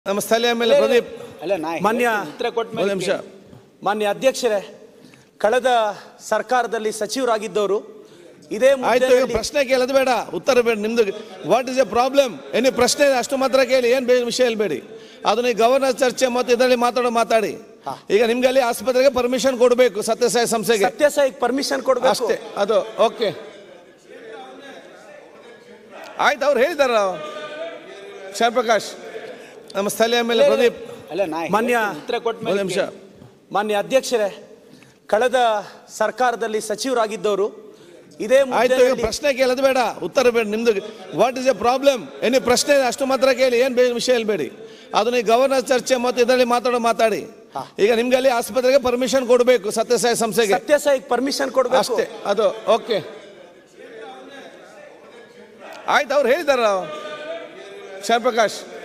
ನಮ್ಮ ಸ್ಥಳೀಯ ಮೇಲೆ ಪ್ರದೀಪ್ ಅಲ್ಲ ನಾ ಮಾನ್ಯ ಹೇಳ್ತೀನಿ, ಉತ್ತರ ಕೊಟ್ಟ ಒಂದು ನಿಮಿಷ ಮಾನ್ಯ ಅಧ್ಯಕ್ಷರೇ ಕಳೆದ ಸರ್ಕಾರದಲ್ಲಿ ಸಚಿವರಾಗಿದ್ದವರು ಇದೇ ಆಯ್ತು ಈಗ ಮುದ್ದೆಯಲ್ಲಿ- ಪ್ರಶ್ನೆ ಕೇಳೋದು ಬೇಡ ಉತ್ತರ ಬೇಡ ನಿಮ್ದು ವಾಟ್ ಇಸ್ ಎ ಪ್ರಾಬ್ಲಮ್ ಏನು ಪ್ರಶ್ನೆ ಇದೆ, ಅಷ್ಟು ಮಾತ್ರ ಕೇಳಿ ಏನು ಬೇರೆ ವಿಷಯ ಹೇಳ್ಬೇಡಿ ಅದನ್ನ ಈ ಗವರ್ನರ್ ಚರ್ಚೆ ಮತ್ತು ಇದರಲ್ಲಿ ಮಾತಾಡೋ ಮಾತಾಡಿ ಈಗ ನಿಮ್ಗೆ ಅಲ್ಲಿ ಆಸ್ಪತ್ರೆಗೆ ಪರ್ಮಿಷನ್ ಕೊಡಬೇಕು ಸತ್ಯಸಾಯಿ ಸಂಸ್ಥೆಗೆ ಸತ್ಯಸಾಯಿಗೆ ಪರ್ಮಿಷನ್ ಕೊಡಬೇಕು ಅಷ್ಟೇ ಅದು ಓಕೆ ಆಯ್ತು ಅವ್ರು ಹೇಳಿದಾರ ಶ್ಯಾಮಪ್ರಕಾಶ್ ನಮ್ಮ ಸ್ಥಳೀಯ ಮೇಲೆ ಪ್ರದೀಪ್ ಅಲ್ಲ ನಾ ಮಾನ್ಯ ಹೇಳ್ತೀನಿ, ಉತ್ತರ ಕೊಟ್ಟ ಒಂದು ನಿಮಿಷ ಮಾನ್ಯ ಅಧ್ಯಕ್ಷರೇ ಕಳೆದ ಸರ್ಕಾರದಲ್ಲಿ ಸಚಿವರಾಗಿದ್ದವರು ಇದೇ ಆಯ್ತು ಈಗ ಮುದ್ದೆಯಲ್ಲಿ- ಪ್ರಶ್ನೆ ಕೇಳೋದು ಬೇಡ ಉತ್ತರ ಬೇಡ ನಿಮ್ದು ವಾಟ್ ಇಸ್ ಎ ಪ್ರಾಬ್ಲಮ್ ಏನು ಪ್ರಶ್ನೆ ಇದೆ, ಅಷ್ಟು ಮಾತ್ರ ಕೇಳಿ ಏನು ಬೇರೆ ವಿಷಯ ಹೇಳ್ಬೇಡಿ ಅದನ್ನ ಈ ಗವರ್ನರ್ ಚರ್ಚೆ ಮತ್ತು ಇದರಲ್ಲಿ ಮಾತಾಡೋ ಮಾತಾಡಿ ಈಗ ನಿಮ್ಗೆ ಅಲ್ಲಿ ಆಸ್ಪತ್ರೆಗೆ ಪರ್ಮಿಷನ್ ಕೊಡಬೇಕು ಸತ್ಯಸಾಯಿ ಸಂಸ್ಥೆಗೆ ಸತ್ಯಸಾಯಿಗೆ ಪರ್ಮಿಷನ್ ಕೊಡಬೇಕು ಅಷ್ಟೇ ಅದು ಓಕೆ ಆಯ್ತು ಅವ್ರು ಹೇಳಿದಾರ ಶ್ಯಾಮಪ್ರಕಾಶ್